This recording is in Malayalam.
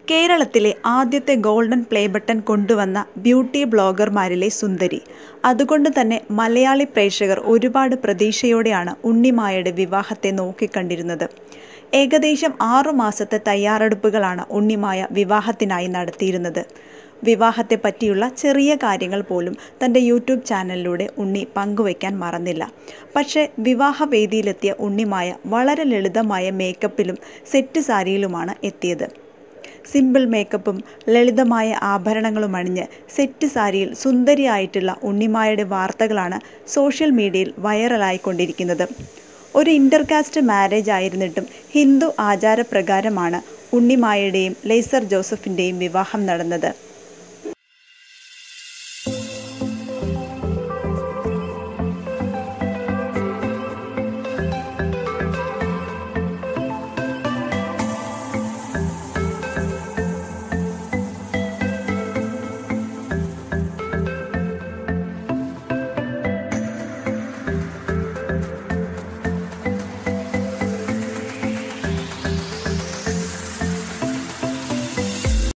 കേരളത്തിലെ ആദ്യത്തെ ഗോൾഡൻ പ്ലേ ബട്ടൺ കൊണ്ടുവന്ന ബ്യൂട്ടി ബ്ലോഗർമാരിലെ സുന്ദരി അതുകൊണ്ട് തന്നെ മലയാളി പ്രേക്ഷകർ ഒരുപാട് പ്രതീക്ഷയോടെയാണ് ഉണ്ണിമായയുടെ വിവാഹത്തെ നോക്കിക്കണ്ടിരുന്നത് ഏകദേശം ആറു മാസത്തെ തയ്യാറെടുപ്പുകളാണ് ഉണ്ണിമായ വിവാഹത്തിനായി നടത്തിയിരുന്നത് വിവാഹത്തെ പറ്റിയുള്ള ചെറിയ കാര്യങ്ങൾ പോലും തൻ്റെ യൂട്യൂബ് ചാനലിലൂടെ ഉണ്ണി പങ്കുവയ്ക്കാൻ മറന്നില്ല പക്ഷേ വിവാഹവേദിയിലെത്തിയ ഉണ്ണിമായ വളരെ ലളിതമായ മേക്കപ്പിലും സെറ്റ് സാരിയിലുമാണ് എത്തിയത് സിമ്പിൾ മേക്കപ്പും ലളിതമായ ആഭരണങ്ങളും അണിഞ്ഞ് സെറ്റ് സാരിയിൽ സുന്ദരിയായിട്ടുള്ള ഉണ്ണിമായയുടെ വാർത്തകളാണ് സോഷ്യൽ മീഡിയയിൽ വൈറലായിക്കൊണ്ടിരിക്കുന്നത് ഒരു ഇൻ്റർകാസ്റ്റ് മാരേജ് ആയിരുന്നിട്ടും ഹിന്ദു ആചാരപ്രകാരമാണ് ഉണ്ണിമായയുടെയും ലേസർ ജോസഫിൻ്റെയും വിവാഹം നടന്നത്